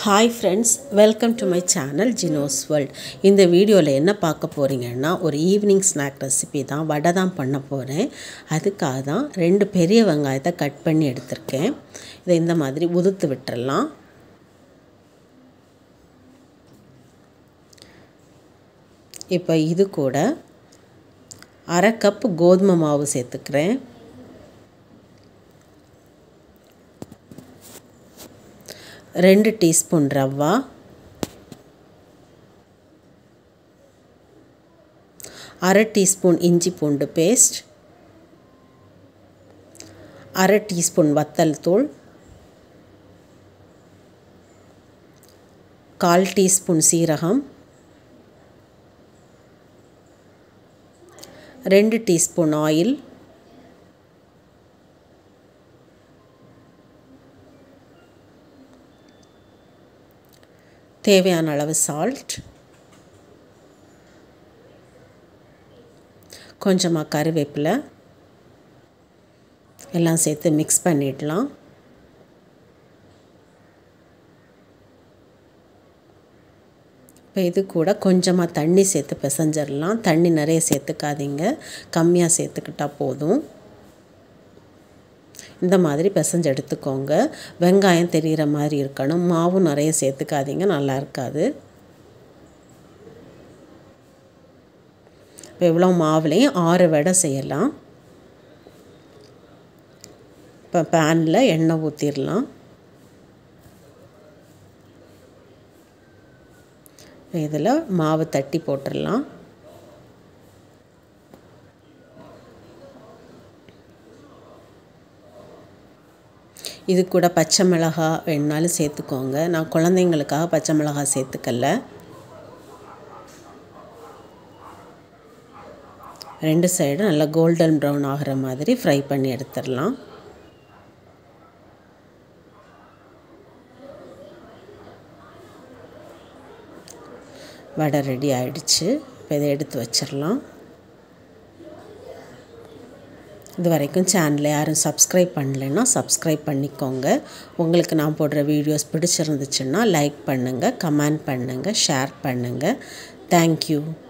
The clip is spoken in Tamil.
hi friends welcome to my channel Jinos world இந்த வீடியோவில் என்ன பார்க்க போகிறீங்கன்னா ஒரு ஈவினிங் ஸ்நாக் ரெசிபி தான் வடை தான் பண்ண போகிறேன் அதுக்காக தான் ரெண்டு பெரிய வெங்காயத்தை கட் பண்ணி எடுத்திருக்கேன் இதை இந்த மாதிரி உதுத்து விட்டுறலாம் இப்போ இது கூட அரை கப் கோதுமை மாவு சேர்த்துக்கிறேன் ரெண்டு டீஸ்பூன் ரவா அரை டீஸ்பூன் இஞ்சி பூண்டு பேஸ்ட் அரை டீஸ்பூன் வத்தல் தூள் கால் டீஸ்பூன் சீரகம் ரெண்டு டீஸ்பூன் ஆயில் தேவையான அளவு சால்ட் கொஞ்சமாக கருவேப்பிலை எல்லாம் சேர்த்து மிக்ஸ் பண்ணிடலாம் இப்போ இது கூட கொஞ்சமாக தண்ணி சேர்த்து பிசைஞ்சிடலாம் தண்ணி நிறைய சேர்த்துக்காதீங்க கம்மியாக சேர்த்துக்கிட்டால் போதும் இந்த மாதிரி பிசைஞ்சு எடுத்துக்கோங்க வெங்காயம் தெரிகிற மாதிரி இருக்கணும் மாவும் நிறைய சேர்த்துக்காதீங்க நல்லா இருக்காது இப்போ இவ்வளோ மாவுலேயும் ஆறு வடை செய்யலாம் இப்போ பேனில் எண்ணெய் ஊற்றிடலாம் இதில் மாவு தட்டி போட்டுடலாம் இது கூட பச்சை மிளகா வேணுனாலும் சேர்த்துக்கோங்க நான் குழந்தைங்களுக்காக பச்சை மிளகா சேர்த்துக்கல ரெண்டு சைடும் நல்லா கோல்டன் ப்ரௌன் ஆகிற மாதிரி ஃப்ரை பண்ணி எடுத்துடலாம் வடை ரெடி ஆகிடுச்சு இப்போ இதை எடுத்து வச்சிடலாம் இது வரைக்கும் சேனலை யாரும் சப்ஸ்கிரைப் பண்ணலைன்னா சப்ஸ்கிரைப் பண்ணிக்கோங்க உங்களுக்கு நான் போடுற வீடியோஸ் பிடிச்சிருந்துச்சுன்னா லைக் பண்ணுங்கள் கமெண்ட் பண்ணுங்கள் ஷேர் பண்ணுங்கள் தேங்க்யூ